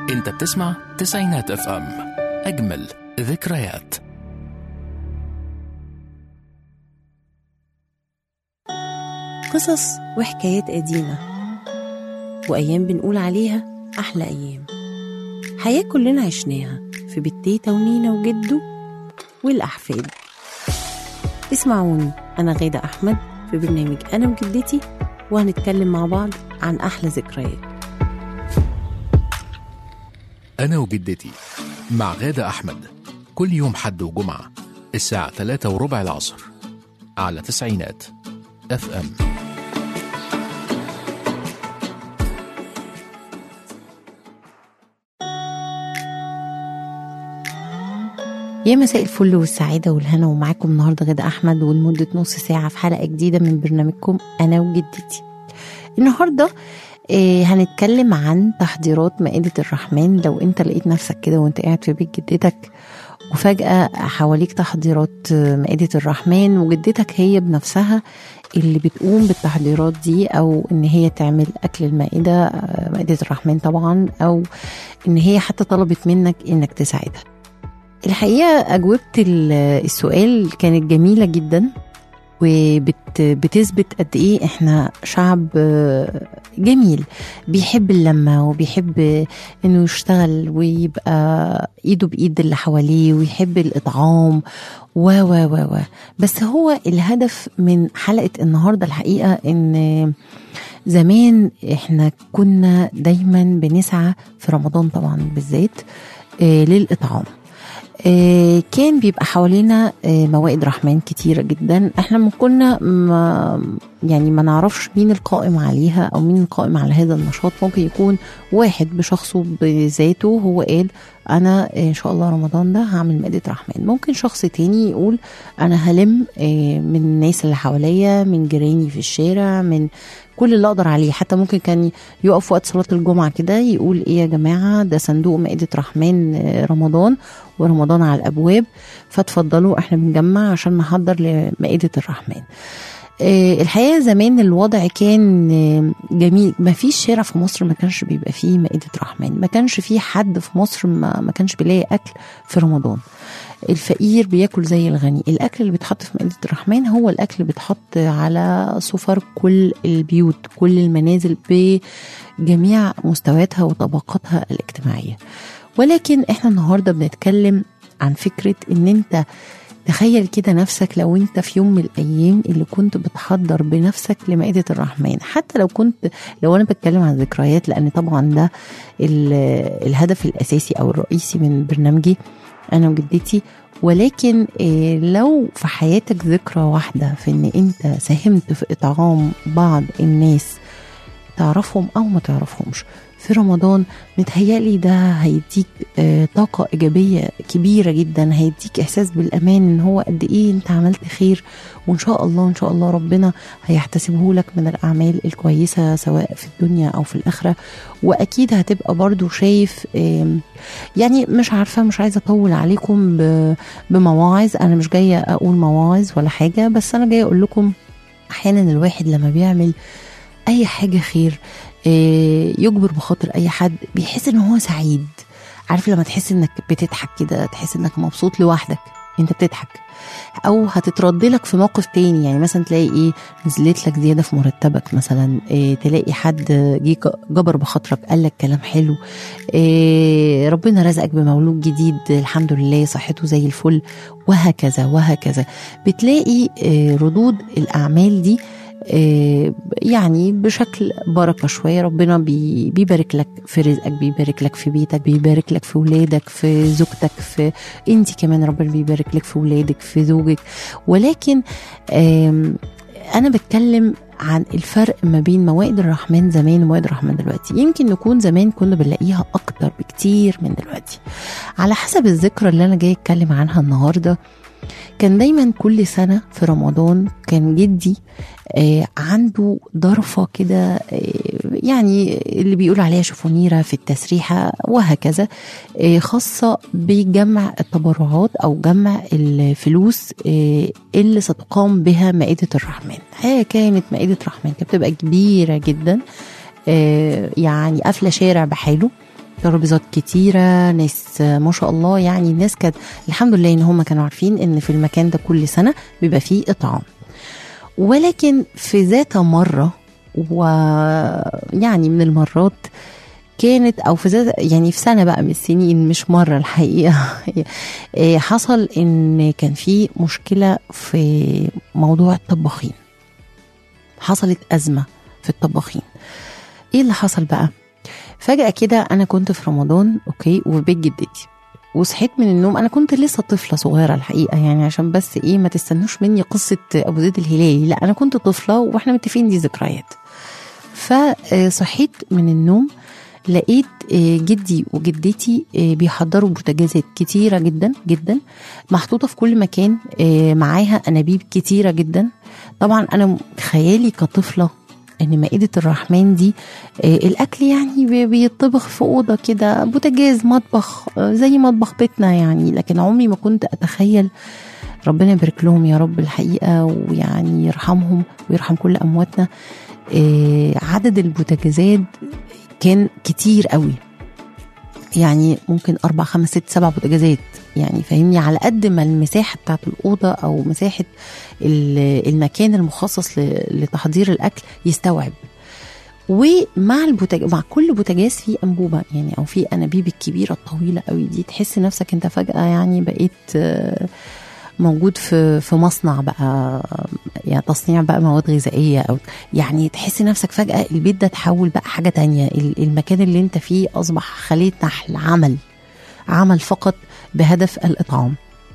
انت بتسمع تسعينات اف ام اجمل ذكريات قصص وحكايات قديمة وأيام بنقول عليها أحلى أيام حياة كلنا عشناها في بيت تيتا ونينا وجدو والأحفاد اسمعوني أنا غادة أحمد في برنامج أنا وجدتي وهنتكلم مع بعض عن أحلى ذكريات انا وجدتي مع غادة احمد كل يوم حد وجمعة الساعة 3 وربع العصر على تسعينات اف ام يا مساء الفل والسعادة والهنا ومعاكم النهاردة غادة أحمد ولمدة نص ساعة في حلقة جديدة من برنامجكم أنا وجدتي النهاردة آه، هنتكلم عن تحضيرات مائدة الرحمن لو انت لقيت نفسك كده وانت قاعد في بيت جدتك وفجأة حواليك تحضيرات آه، مائدة الرحمن وجدتك هي بنفسها اللي بتقوم بالتحضيرات دي أو إن هي تعمل أكل المائدة آه، مائدة الرحمن طبعا أو إن هي حتى طلبت منك إنك تساعدها الحقيقة أجوبة ال- السؤال كانت جميلة جدا وبتثبت قد ايه احنا شعب آه، جميل بيحب اللمة وبيحب انه يشتغل ويبقى ايده بايد اللي حواليه ويحب الاطعام و و و و بس هو الهدف من حلقة النهاردة الحقيقة ان زمان احنا كنا دايما بنسعى في رمضان طبعا بالذات آه، للاطعام آه، كان بيبقى حوالينا آه، موائد رحمن كتيرة جدا احنا ما كنا ما يعني ما نعرفش مين القائم عليها او مين القائم على هذا النشاط ممكن يكون واحد بشخصه بذاته هو قال انا ان شاء الله رمضان ده هعمل مائدة رحمن ممكن شخص تاني يقول انا هلم آه، من الناس اللي حواليا من جيراني في الشارع من كل اللي اقدر عليه حتى ممكن كان يقف وقت صلاة الجمعة كده يقول ايه يا جماعة ده صندوق مائدة رحمن آه، رمضان ورمضان على الابواب فتفضلوا احنا بنجمع عشان نحضر لمائدة الرحمن آه، الحقيقه زمان الوضع كان آه، جميل ما فيش شارع في مصر ما كانش بيبقى فيه مائده رحمن ما كانش فيه حد في مصر ما, ما كانش بيلاقي اكل في رمضان الفقير بياكل زي الغني الاكل اللي بيتحط في مائده الرحمن هو الاكل اللي بيتحط على سفر كل البيوت كل المنازل بجميع مستوياتها وطبقاتها الاجتماعيه ولكن احنا النهارده بنتكلم عن فكره ان انت تخيل كده نفسك لو انت في يوم من الايام اللي كنت بتحضر بنفسك لمائده الرحمن حتى لو كنت لو انا بتكلم عن ذكريات لان طبعا ده ال- الهدف الاساسي او الرئيسي من برنامجي انا وجدتي ولكن إيه، لو في حياتك ذكرى واحده في ان انت ساهمت في اطعام بعض الناس تعرفهم او ما تعرفهمش في رمضان متهيألي ده هيديك آه، طاقة إيجابية كبيرة جدا هيديك إحساس بالأمان إن هو قد إيه أنت عملت خير وإن شاء الله إن شاء الله ربنا هيحتسبه لك من الأعمال الكويسة سواء في الدنيا أو في الآخرة وأكيد هتبقى برضو شايف آم، يعني مش عارفة مش عايزة أطول عليكم ب- بمواعظ أنا مش جاية أقول مواعظ ولا حاجة بس أنا جاية أقول لكم أحيانا الواحد لما بيعمل أي حاجة خير آه، يجبر بخاطر اي حد بيحس ان هو سعيد عارف لما تحس انك بتضحك كده تحس انك مبسوط لوحدك انت بتضحك او هتترد لك في موقف تاني يعني مثلا تلاقي ايه نزلت لك زياده في مرتبك مثلا إيه تلاقي حد جه جبر بخاطرك قال لك كلام حلو إيه ربنا رزقك بمولود جديد الحمد لله صحته زي الفل وهكذا وهكذا بتلاقي إيه ردود الاعمال دي آه، يعني بشكل بركة شوية ربنا بي- بيبارك لك في رزقك بيبارك لك في بيتك بيبارك لك في ولادك في زوجتك في انت كمان ربنا بيبارك لك في ولادك في زوجك ولكن آم، انا بتكلم عن الفرق ما بين موائد الرحمن زمان وموائد الرحمن دلوقتي يمكن نكون زمان كنا بنلاقيها اكتر بكتير من دلوقتي على حسب الذكرى اللي انا جاي اتكلم عنها النهارده كان دايما كل سنة في رمضان كان جدي آه، عنده ضرفة كده آه، يعني اللي بيقول عليها شفونيرة في التسريحة وهكذا آه، خاصة بجمع التبرعات أو جمع الفلوس آه، اللي ستقام بها مائدة الرحمن هي كانت مائدة رحمن كانت بتبقى كبيرة جدا آه، يعني قافلة شارع بحاله ترابيزات كتيرة ناس آه، ما شاء الله يعني الناس كانت الحمد لله ان هم كانوا عارفين ان في المكان ده كل سنة بيبقى فيه اطعام ولكن في ذات مرة ويعني من المرات كانت او في ذات يعني في سنه بقى من السنين مش مره الحقيقه إيه، حصل ان كان في مشكله في موضوع الطباخين حصلت ازمه في الطباخين ايه اللي حصل بقى فجاه كده انا كنت في رمضان اوكي وفي بيت جدتي وصحيت من النوم انا كنت لسه طفله صغيره الحقيقه يعني عشان بس ايه ما تستنوش مني قصه ابو زيد الهلالي لا انا كنت طفله واحنا متفقين دي ذكريات فصحيت من النوم لقيت آه، جدي وجدتي آه، بيحضروا بوتاجازات كتيرة جدا جدا محطوطة في كل مكان آه، معاها أنابيب كتيرة جدا طبعا أنا خيالي كطفلة ان مائدة الرحمن دي آه، الاكل يعني بي- بيطبخ في اوضه كده بوتاجاز مطبخ آه، زي مطبخ بيتنا يعني لكن عمري ما كنت اتخيل ربنا يبارك لهم يا رب الحقيقه ويعني يرحمهم ويرحم كل امواتنا آه، عدد البوتاجازات كان كتير قوي يعني ممكن أربع خمس ست سبع بوتاجازات يعني فاهمني على قد ما المساحة بتاعت الأوضة أو مساحة ال- المكان المخصص ل- لتحضير الأكل يستوعب ومع البوتاج مع كل بوتاجاز فيه انبوبه يعني او في انابيب الكبيره الطويله قوي دي تحس نفسك انت فجاه يعني بقيت آه، موجود في في مصنع بقى يعني تصنيع بقى مواد غذائيه او يعني تحس نفسك فجاه البيت ده تحول بقى حاجه تانية ال- المكان اللي انت فيه اصبح خليه نحل عمل عمل فقط بهدف الاطعام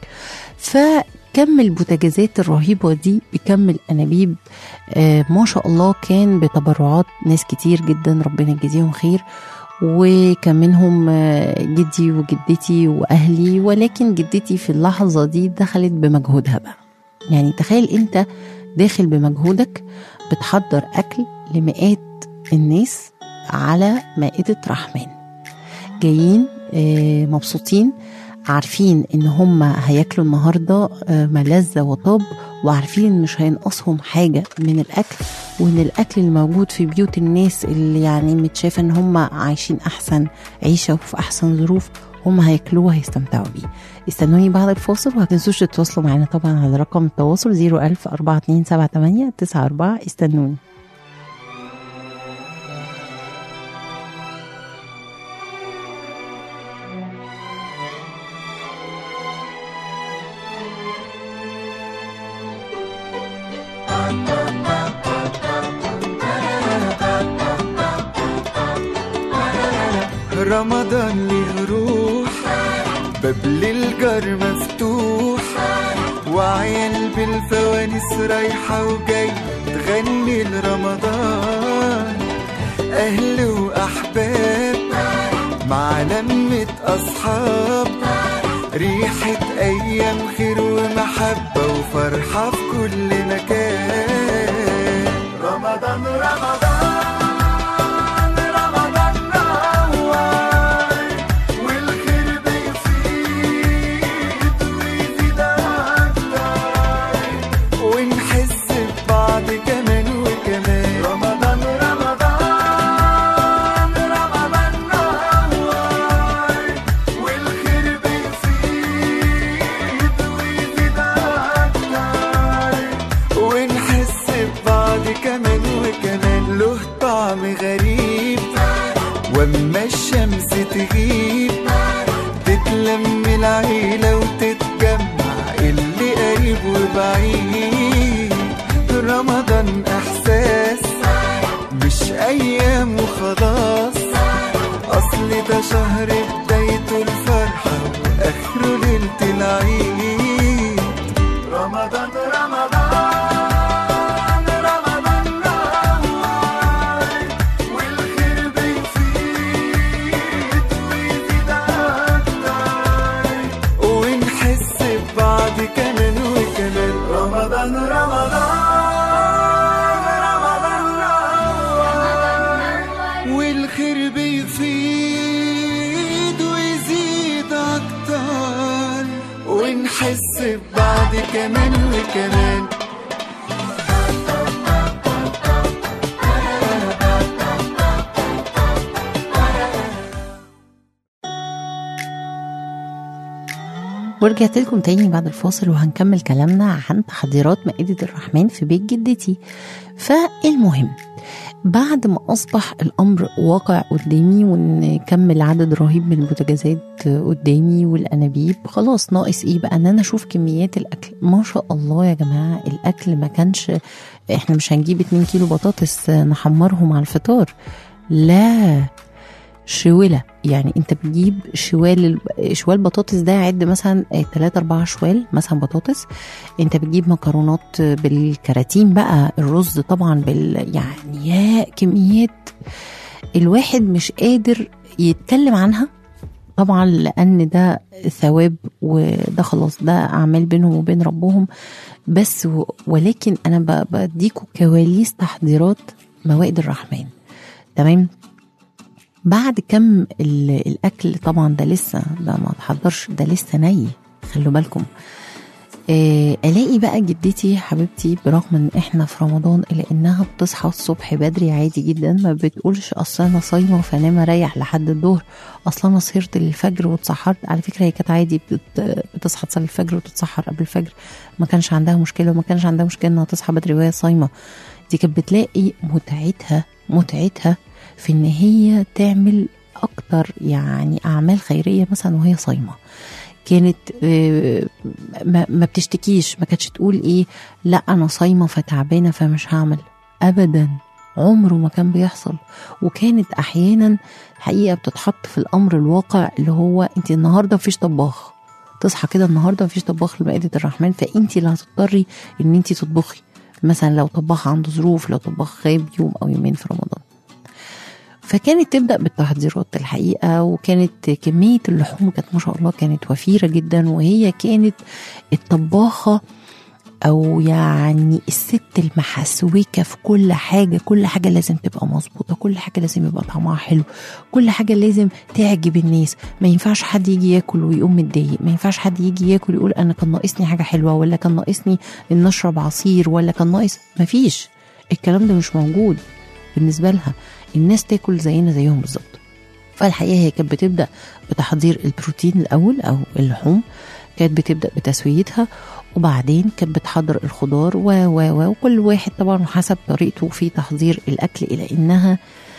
فكم البوتاجازات الرهيبه دي بكم الانابيب آه ما شاء الله كان بتبرعات ناس كتير جدا ربنا يجزيهم خير وكان منهم آه، جدي وجدتي واهلي ولكن جدتي في اللحظه دي دخلت بمجهودها بقى يعني تخيل انت داخل بمجهودك بتحضر اكل لمئات الناس على مائده رحمن جايين آه، مبسوطين عارفين ان هم هياكلوا النهارده آه، ملذه وطاب وعارفين إن مش هينقصهم حاجه من الاكل وان الاكل الموجود في بيوت الناس اللي يعني متشافه ان هم عايشين احسن عيشه وفي احسن ظروف هم هياكلوه وهيستمتعوا بيه استنوني بعد الفاصل وما تنسوش تتواصلوا معنا طبعا على رقم التواصل 01000 4278 94 استنوني رمضان ليه روح باب للجار مفتوح وعيال بالفوانيس رايحة وجاي تغني لرمضان أهل وأحباب مع لمة أصحاب ريحة أيام خير ومحبة وفرحة في كل مكان رمضان رمضان رمضان نور والخير بيزيد ويزيد أكتر ونحس ببعض كمان وكمان رمضان رمضان رمضان نور والخير بيزيد ويزيد أكتر ونحس ببعض كمان وكمان له طعم غريب واما الشمس تغيب تتلم العيلة وتتجمع اللي قريب وبعيد رمضان احساس مش ايام وخلاص اصل ده شهر بدايته الفرحة واخره ليلة العيد رمضان رمضان رمضان نور والخير بيزيد ويزيد أكتر ونحس ببعض كمان وكمان رمضان رمضان رمضان نور والخير بيزيد ويزيد أكتر ونحس ببعض كمان وكمان ورجعت لكم تاني بعد الفاصل وهنكمل كلامنا عن تحضيرات مائدة الرحمن في بيت جدتي فالمهم بعد ما أصبح الأمر واقع قدامي ونكمل عدد رهيب من البوتاجازات قدامي والأنابيب خلاص ناقص إيه بقى إن أنا أشوف كميات الأكل ما شاء الله يا جماعة الأكل ما كانش إحنا مش هنجيب 2 كيلو بطاطس نحمرهم على الفطار لا شوله يعني انت بتجيب شوال شوال بطاطس ده عد مثلا 3 4 شوال مثلا بطاطس انت بتجيب مكرونات بالكراتين بقى الرز طبعا بال يعني يا كميات الواحد مش قادر يتكلم عنها طبعا لان ده ثواب وده خلاص ده اعمال بينهم وبين ربهم بس و- ولكن انا ب- بديكوا كواليس تحضيرات موائد الرحمن تمام بعد كم ال- الاكل طبعا ده لسه ده ما اتحضرش ده لسه ني خلوا بالكم آه، الاقي بقى جدتي حبيبتي برغم ان احنا في رمضان الا انها بتصحى الصبح بدري عادي جدا ما بتقولش اصل انا صايمه فانام اريح لحد الظهر اصل انا سهرت للفجر واتسحرت على فكره هي كانت عادي بت- بتصحى تصلي الفجر وتتسحر قبل الفجر ما كانش عندها مشكله وما كانش عندها مشكله انها تصحى بدري وهي صايمه دي كانت بتلاقي متعتها متعتها في ان هي تعمل اكتر يعني اعمال خيريه مثلا وهي صايمه كانت آه، ما, ما بتشتكيش ما كانتش تقول ايه لا انا صايمه فتعبانه فمش هعمل ابدا عمره ما كان بيحصل وكانت احيانا حقيقه بتتحط في الامر الواقع اللي هو انت النهارده مفيش طباخ تصحى كده النهارده مفيش طباخ لمائده الرحمن فانت اللي هتضطري ان انت تطبخي مثلا لو طباخ عنده ظروف لو طباخ غايب يوم او يومين في رمضان فكانت تبدا بالتحضيرات الحقيقه وكانت كميه اللحوم كانت ما شاء الله كانت وفيره جدا وهي كانت الطباخه او يعني الست المحسوكه في كل حاجه كل حاجه لازم تبقى مظبوطه كل حاجه لازم يبقى طعمها حلو كل حاجه لازم تعجب الناس ما ينفعش حد يجي ياكل ويقوم متضايق ما ينفعش حد يجي ياكل يقول انا كان ناقصني حاجه حلوه ولا كان ناقصني ان اشرب عصير ولا كان ناقص مفيش الكلام ده مش موجود بالنسبه لها الناس تاكل زينا زيهم بالظبط فالحقيقه هي كانت بتبدا بتحضير البروتين الاول او اللحوم كانت بتبدا بتسويتها وبعدين كانت بتحضر الخضار و و و وكل واحد طبعا حسب طريقته في تحضير الاكل الى انها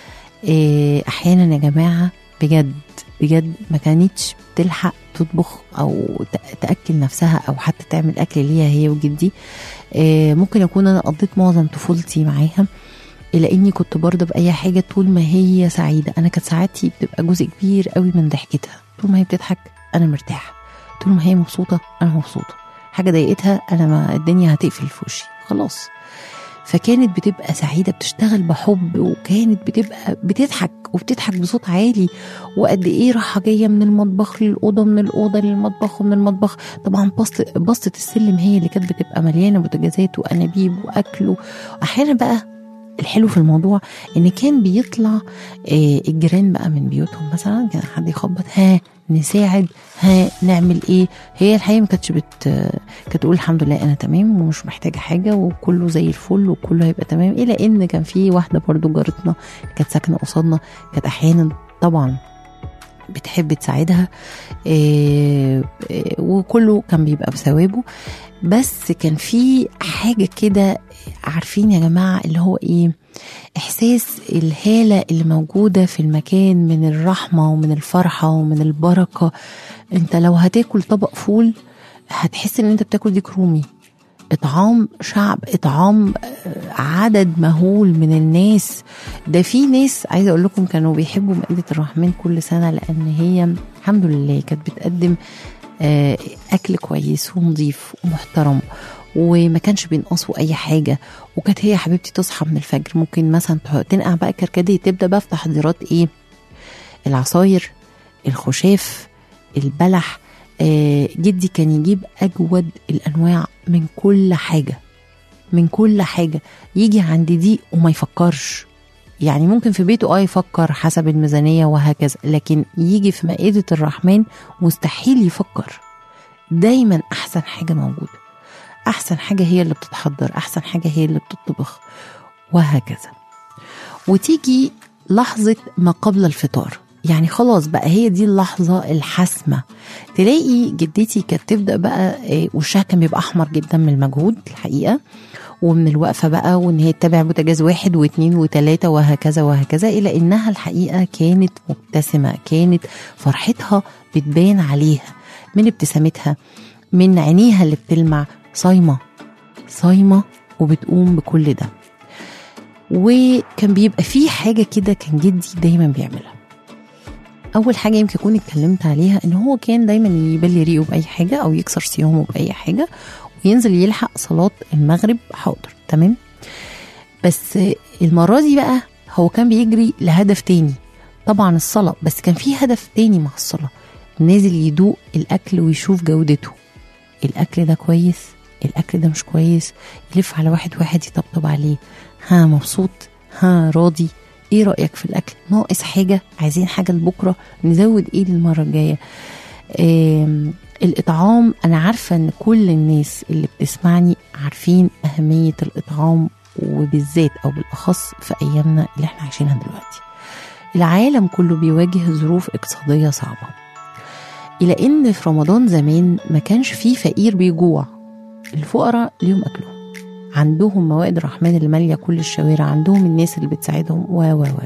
آه، احيانا يا جماعه بجد بجد ما كانتش بتلحق تطبخ او ت- تاكل نفسها او حتى تعمل اكل ليها هي وجدي آه، ممكن اكون انا قضيت معظم طفولتي معاها الا اني كنت برضه باي حاجه طول ما هي سعيده انا كانت سعادتي بتبقى جزء كبير قوي من ضحكتها طول ما هي بتضحك انا مرتاح طول ما هي مبسوطه انا مبسوطه حاجه ضايقتها انا ما الدنيا هتقفل في وشي خلاص فكانت بتبقى سعيدة بتشتغل بحب وكانت بتبقى بتضحك وبتضحك بصوت عالي وقد ايه راحة جاية من المطبخ للأوضة من الأوضة للمطبخ ومن المطبخ طبعا بسط بسطة السلم هي اللي كانت بتبقى مليانة بوتاجازات وأنابيب وأكل وأحيانا بقى الحلو في الموضوع ان كان بيطلع آه، الجيران بقى من بيوتهم مثلا كان حد يخبط ها نساعد ها نعمل ايه هي الحقيقه ما كانتش بت كانت تقول الحمد لله انا تمام ومش محتاجه حاجه وكله زي الفل وكله هيبقى تمام الى ان كان في واحده برضو جارتنا كانت ساكنه قصادنا كانت احيانا طبعا بتحب تساعدها إيه إيه وكله كان بيبقى بثوابه بس كان في حاجه كده عارفين يا جماعه اللي هو ايه احساس الهاله اللي موجوده في المكان من الرحمه ومن الفرحه ومن البركه انت لو هتاكل طبق فول هتحس ان انت بتاكل ديك رومي اطعام شعب اطعام آه، عدد مهول من الناس ده في ناس عايزه اقول لكم كانوا بيحبوا مائده الرحمن كل سنه لان هي الحمد لله كانت بتقدم آه، اكل كويس ونظيف ومحترم وما كانش بينقصوا اي حاجه وكانت هي حبيبتي تصحى من الفجر ممكن مثلا تح- تنقع بقى كركديه تبدا بقى في تحضيرات ايه العصاير الخشاف البلح آه، جدي كان يجيب اجود الانواع من كل حاجه من كل حاجه يجي عند دي وما يفكرش يعني ممكن في بيته اه يفكر حسب الميزانيه وهكذا لكن يجي في مائده الرحمن مستحيل يفكر دايما احسن حاجه موجوده احسن حاجه هي اللي بتتحضر احسن حاجه هي اللي بتطبخ وهكذا وتيجي لحظه ما قبل الفطار يعني خلاص بقى هي دي اللحظة الحاسمة تلاقي جدتي كانت تبدأ بقى آه، وشها كان بيبقى أحمر جدا من المجهود الحقيقة ومن الوقفة بقى وإن هي تتابع بوتاجاز واحد واثنين وثلاثة وهكذا وهكذا إلى إنها الحقيقة كانت مبتسمة كانت فرحتها بتبان عليها من ابتسامتها من عينيها اللي بتلمع صايمة صايمة وبتقوم بكل ده وكان بيبقى في حاجة كده كان جدي دايما بيعملها أول حاجة يمكن أكون اتكلمت عليها إن هو كان دايما يبلي ريقه بأي حاجة أو يكسر صيامه بأي حاجة وينزل يلحق صلاة المغرب حاضر تمام بس المرة دي بقى هو كان بيجري لهدف تاني طبعا الصلاة بس كان في هدف تاني مع الصلاة نازل يدوق الأكل ويشوف جودته الأكل ده كويس الأكل ده مش كويس يلف على واحد واحد يطبطب عليه ها مبسوط ها راضي ايه رأيك في الأكل ناقص حاجة عايزين حاجة لبكرة نزود ايه للمرة الجاية آم، الإطعام أنا عارفة إن كل الناس اللي بتسمعني عارفين أهمية الإطعام وبالذات أو بالأخص في أيامنا اللي احنا عايشينها دلوقتي العالم كله بيواجه ظروف اقتصادية صعبة إلى إن في رمضان زمان ما كانش فيه فقير بيجوع الفقراء ليهم أكلهم عندهم موائد الرحمن اللي مالية كل الشوارع عندهم الناس اللي بتساعدهم و و و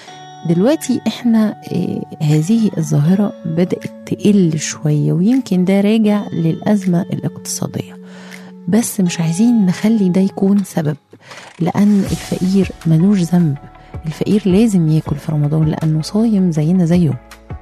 دلوقتي احنا اه هذه الظاهرة بدأت تقل شوية ويمكن ده راجع للأزمة الاقتصادية بس مش عايزين نخلي ده يكون سبب لأن الفقير ملوش ذنب الفقير لازم ياكل في رمضان لأنه صايم زينا زيه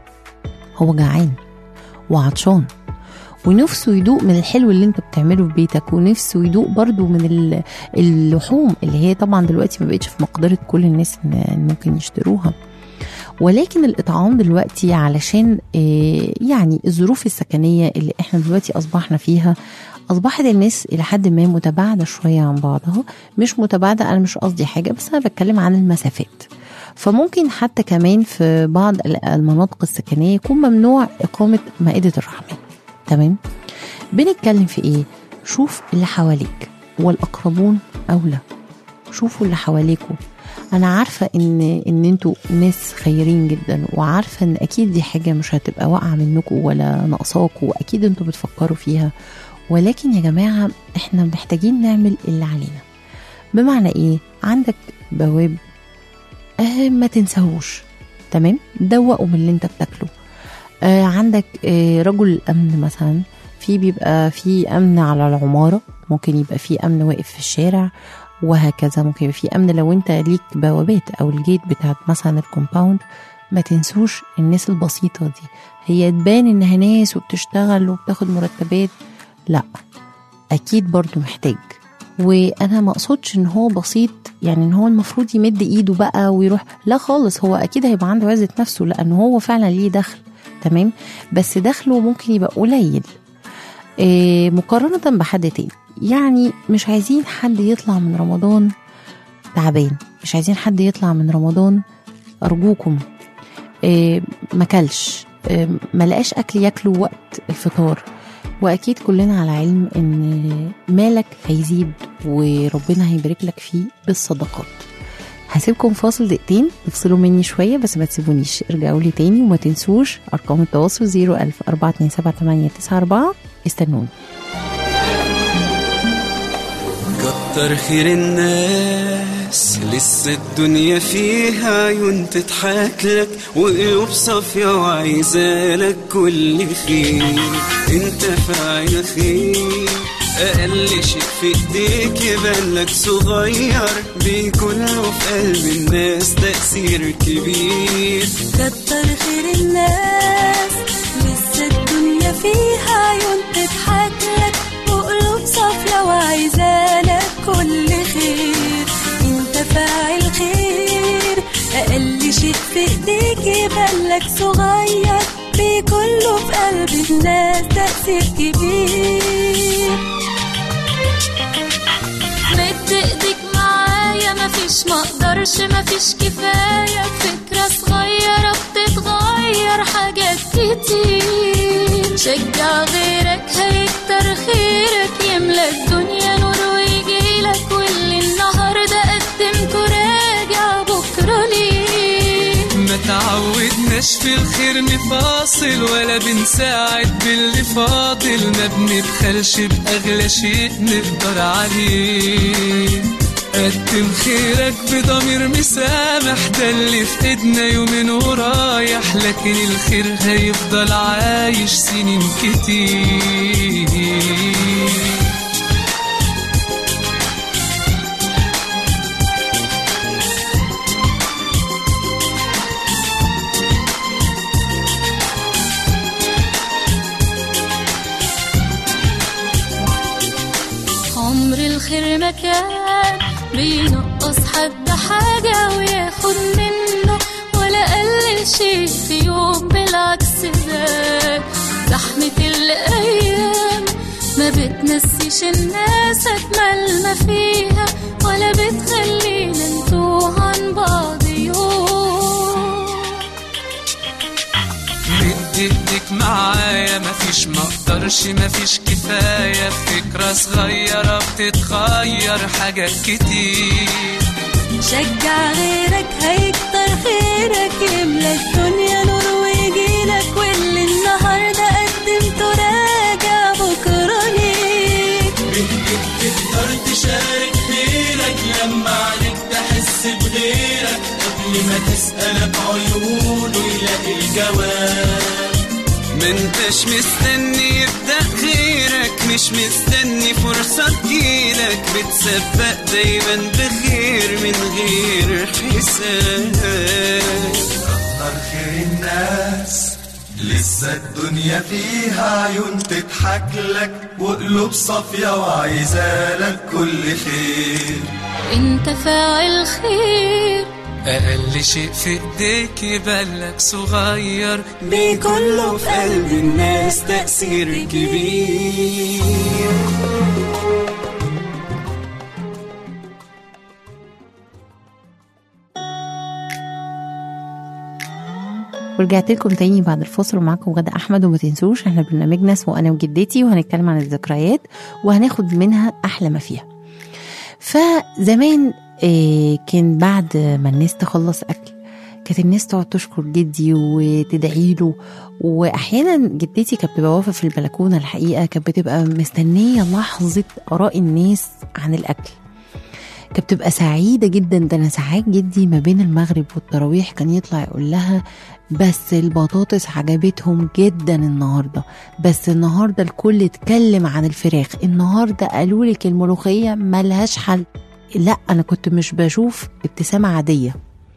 هو جعان وعطشان ونفسه يدوق من الحلو اللي انت بتعمله في بيتك ونفسه يدوق برضو من ال- اللحوم اللي هي طبعا دلوقتي ما بقتش في مقدرة كل الناس ان إن ممكن يشتروها ولكن الإطعام دلوقتي علشان آه، يعني الظروف السكنية اللي احنا دلوقتي أصبحنا فيها أصبحت الناس إلى حد ما متباعدة شوية عن بعضها مش متباعدة أنا مش قصدي حاجة بس أنا بتكلم عن المسافات فممكن حتى كمان في بعض المناطق السكنية يكون ممنوع إقامة مائدة الرحمن تمام بنتكلم في ايه شوف اللي حواليك والأقربون أولى شوفوا اللي حواليكوا أنا عارفة إن إن أنتوا ناس خيرين جدا وعارفة إن أكيد دي حاجة مش هتبقى واقعة منكم ولا ناقصاكوا وأكيد أنتوا بتفكروا فيها ولكن يا جماعة إحنا محتاجين نعمل اللي علينا بمعنى إيه عندك بواب آه ما تنساهوش تمام دوقوا من اللي أنت بتاكله آه عندك آه رجل الأمن مثلا في بيبقى في أمن على العمارة ممكن يبقى في أمن واقف في الشارع وهكذا ممكن يبقى في أمن لو أنت ليك بوابات أو الجيت بتاعت مثلا الكومباوند ما تنسوش الناس البسيطة دي هي تبان إنها ناس وبتشتغل وبتاخد مرتبات لا أكيد برضو محتاج وانا ما اقصدش ان هو بسيط يعني ان هو المفروض يمد ايده بقى ويروح لا خالص هو اكيد هيبقى عنده عزة نفسه لان هو فعلا ليه دخل تمام بس دخله ممكن يبقى قليل إيه مقارنة بحد تاني يعني مش عايزين حد يطلع من رمضان تعبان مش عايزين حد يطلع من رمضان أرجوكم إيه مكلش إيه ملقاش أكل ياكله وقت الفطار وأكيد كلنا على علم إن مالك هيزيد وربنا هيبارك لك فيه بالصدقات هسيبكم فاصل دقيقتين تفصلوا مني شوية بس ما تسيبونيش ارجعوا لي تاني وما تنسوش أرقام التواصل 01000 427 استنوني كتر خير الناس لسه الدنيا فيها عيون تضحك لك وقلوب صافية وعايزالك كل خير انت فاعل خير أقل شيء في ايديك يبان لك صغير بيكون له في قلب الناس تأثير كبير كتر خير الناس لسه الدنيا فيها عيون تضحك لك وقلوب صافية وعايزالك كل خير انت فاعل خير اقل شيء في ايديك يبان لك صغير بكله في قلب الناس تأثير كبير مد ايديك معايا مفيش مقدرش مفيش كفاية فكرة صغيرة بتتغير حاجات كتير شجع غيرك هيكتر خيرك يملى الدنيا نور ويجيلك واللي النهاردة قدمته راجع بكرة ليه ما تعودنا ملناش في الخير نفاصل ولا بنساعد باللي فاضل ما بنبخلش بأغلى شيء نقدر عليه قدم خيرك بضمير مسامح ده اللي في ايدنا يومين ورايح لكن الخير هيفضل عايش سنين كتير عمر الخير ما كان بينقص حد حاجة وياخد منه ولا قلل شيء في يوم بالعكس زاد زحمة الأيام ما بتنسيش الناس أجمل ما فيها ولا بتخلينا نتوه عن بعض يوم مد ايدك معايا مفيش مقدرش مفيش كفاية فكرة صغيرة بتتغير حاجات كتير شجع غيرك هيكتر خيرك يملى الدنيا نور ويجيلك واللي النهارده قدمته راجع بكره ليك بإيدك تقدر تشارك خيرك لما عليك تحس بغيرك قبل ما تسأل بعيونه يلاقي الجواب ما انتش مستني يبدأ خيرك مش مستني فرصة تجيلك بتسبق دايما بخير من غير حساب كتر خير الناس لسه الدنيا فيها عيون تضحك لك وقلوب صافية وعايزالك كل خير انت فاعل خير أقل شيء في إيديك يبلك صغير بيكون له في قلب الناس تأثير كبير ورجعت لكم تاني بعد الفاصل ومعاكم غدا احمد وما تنسوش احنا برنامجنا اسمه انا وجدتي وهنتكلم عن الذكريات وهناخد منها احلى ما فيها فزمان آه، كان بعد ما الناس تخلص اكل كانت الناس تقعد تشكر جدي وتدعي له واحيانا جدتي كانت بتبقى واقفه في البلكونه الحقيقه كانت بتبقى مستنيه لحظه اراء الناس عن الاكل كانت بتبقى سعيدة جدا ده أنا ساعات جدي ما بين المغرب والتراويح كان يطلع يقول لها بس البطاطس عجبتهم جدا النهاردة بس النهاردة الكل اتكلم عن الفراخ النهاردة قالوا لك الملوخية ملهاش حل لا أنا كنت مش بشوف ابتسامة عادية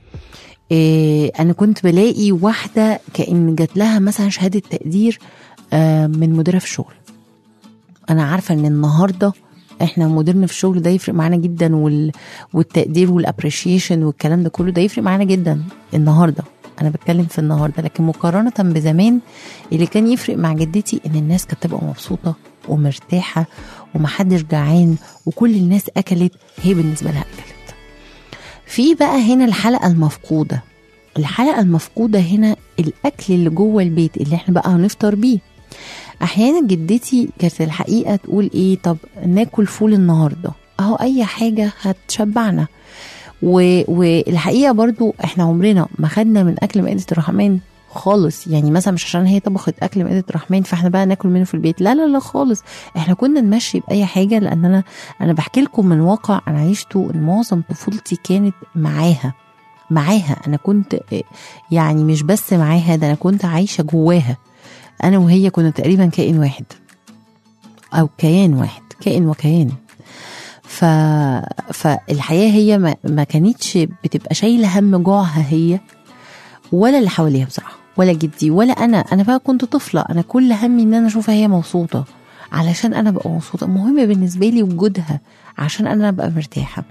إيه أنا كنت بلاقي واحدة كأن جات لها مثلا شهادة تقدير آه، من مديرة في الشغل انا عارفه ان النهارده احنا مديرنا في الشغل ده يفرق معانا جدا وال... والتقدير والابريشيشن والكلام ده كله ده يفرق معانا جدا النهارده انا بتكلم في النهارده لكن مقارنه بزمان اللي كان يفرق مع جدتي ان الناس كانت تبقى مبسوطه ومرتاحه ومحدش جعان وكل الناس اكلت هي بالنسبه لها اكلت في بقى هنا الحلقه المفقوده الحلقه المفقوده هنا الاكل اللي جوه البيت اللي احنا بقى هنفطر بيه احيانا جدتي كانت الحقيقه تقول ايه طب ناكل فول النهارده اهو اي حاجه هتشبعنا و... والحقيقه برضو احنا عمرنا ما خدنا من اكل مائده الرحمن خالص يعني مثلا مش عشان هي طبخت اكل مائده الرحمن فاحنا بقى ناكل منه في البيت لا لا لا خالص احنا كنا نمشي باي حاجه لان انا انا بحكي لكم من واقع انا عشته إن معظم طفولتي كانت معاها معاها انا كنت آه، يعني مش بس معاها ده انا كنت عايشه جواها انا وهي كنا تقريبا كائن واحد او كيان واحد كائن وكيان ف... فالحياه هي ما... ما كانتش بتبقى شايله هم جوعها هي ولا اللي حواليها بصراحه ولا جدي ولا انا انا بقى كنت طفله انا كل همي ان انا اشوفها هي مبسوطه علشان انا ابقى مبسوطه مهم بالنسبه لي وجودها عشان انا ابقى مرتاحه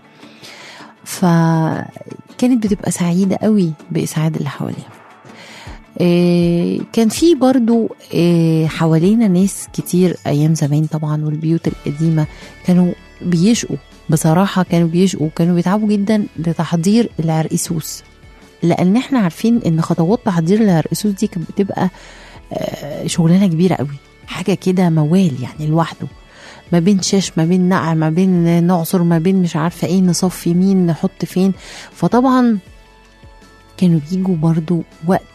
فكانت بتبقى سعيده قوي باسعاد اللي حواليها إيه، كان في برضو إيه، حوالينا ناس كتير ايام زمان طبعا والبيوت القديمه كانوا بيشقوا بصراحه كانوا بيشقوا كانوا بيتعبوا جدا لتحضير العرقسوس لان احنا عارفين ان خطوات تحضير العرقسوس دي كانت بتبقى آه، شغلانه كبيره قوي حاجه كده موال يعني لوحده ما بين شاش ما بين نقع ما بين نعصر ما بين مش عارفه ايه نصفي مين نحط فين فطبعا كانوا بيجوا برضو وقت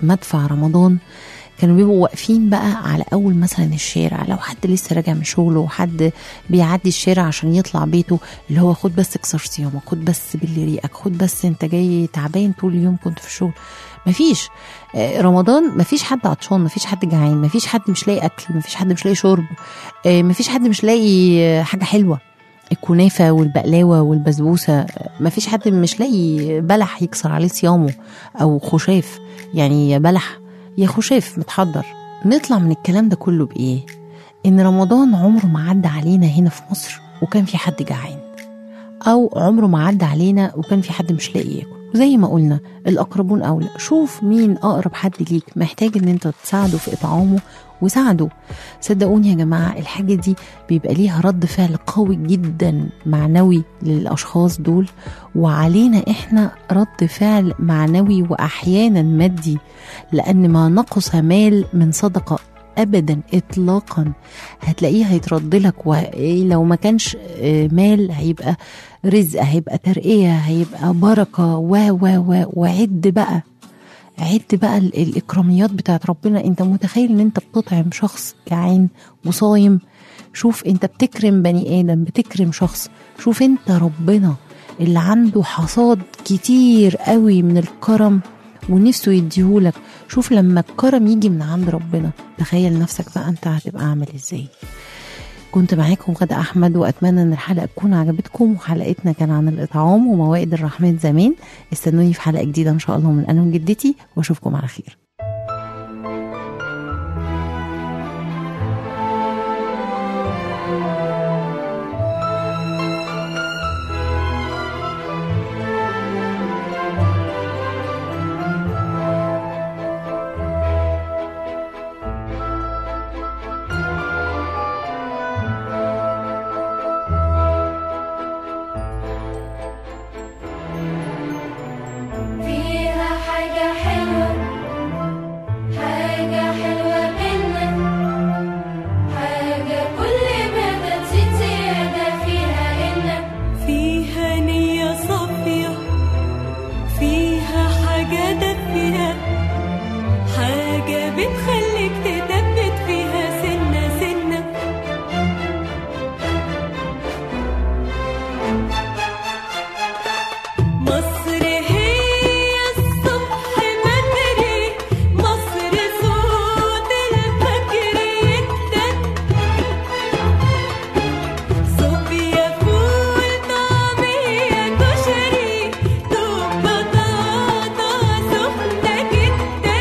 مدفع رمضان كانوا بيبقوا واقفين بقى على اول مثلا الشارع لو حد لسه راجع من شغله وحد بيعدي الشارع عشان يطلع بيته اللي هو خد بس اكسر صيامك خد بس باللي ريقك خد بس انت جاي تعبان طول اليوم كنت في الشغل مفيش آه، رمضان مفيش حد عطشان مفيش حد جعان مفيش حد مش لاقي اكل مفيش حد مش لاقي شرب آه، مفيش حد مش لاقي آه، حاجه حلوه الكنافه والبقلاوه والبسبوسه آه، مفيش حد مش لاقي بلح يكسر عليه صيامه او خشاف يعني يا بلح يا خشاف متحضر نطلع من الكلام ده كله بايه ان رمضان عمره ما عدى علينا هنا في مصر وكان في حد جعان او عمره ما عدى علينا وكان في حد مش لاقي ياكل وزي ما قلنا الاقربون اولى شوف مين اقرب حد ليك محتاج ان انت تساعده في اطعامه وساعده صدقوني يا جماعه الحاجه دي بيبقى ليها رد فعل قوي جدا معنوي للاشخاص دول وعلينا احنا رد فعل معنوي واحيانا مادي لان ما نقص مال من صدقه ابدا اطلاقا هتلاقيه هيترد لك ولو ما كانش آه، مال هيبقى رزق هيبقى ترقيه هيبقى بركه و و و وعد بقى عد بقى ال- الاكراميات بتاعت ربنا انت متخيل ان انت بتطعم شخص جعان وصايم شوف انت بتكرم بني ادم بتكرم شخص شوف انت ربنا اللي عنده حصاد كتير قوي من الكرم ونفسه يديهولك شوف لما الكرم يجي من عند ربنا تخيل نفسك بقى انت هتبقى عامل ازاي كنت معاكم غدا احمد واتمنى ان الحلقه تكون عجبتكم وحلقتنا كان عن الاطعام وموائد الرحمن زمان استنوني في حلقه جديده ان شاء الله من انا وجدتي واشوفكم على خير فيها حاجة حلوة حاجة حلوة بينا حاجة كل ما تزيد زيادة فيها إن فيها نية صافية فيها حاجة دافية حاجة بتخليك تثبت فيها سنة سنة مصر هي الصبح بدري مصر صوت الفجر يدن صوفيا فول طعمية كشري دوب بطاطا سخنة جدا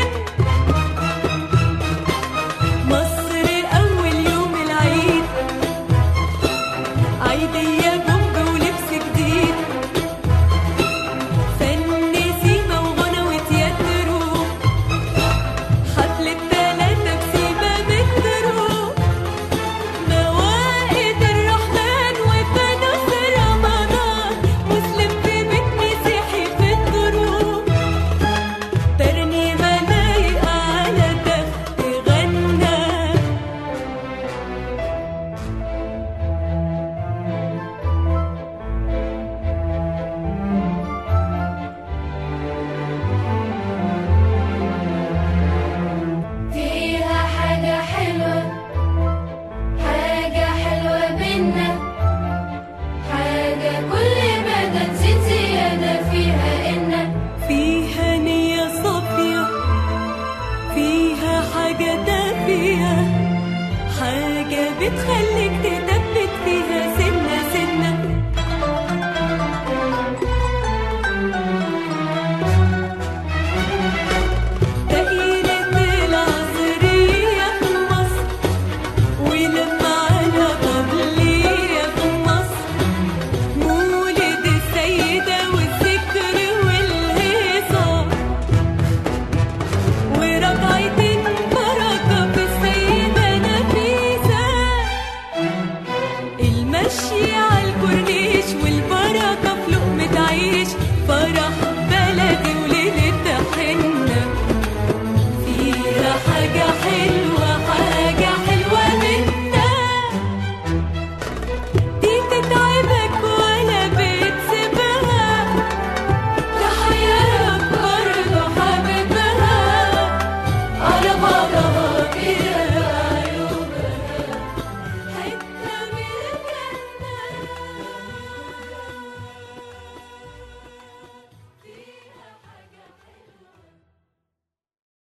مصر أول يوم العيد عيدية بومب ولبس جديد فن سيما وغنى وتياترو حفلة تلاتة بسيما مترو موائد الرحمن وفانوس رمضان مسلم في بيت مسيحي في الدروب ترنيمة لايقة على تخت غنى فيها حاجة حلوة حاجة حلوة بينا حاجة كل ما تزيد زيادة فيها إن فيها نية صافية فيها حاجة دافية حاجة بتخليك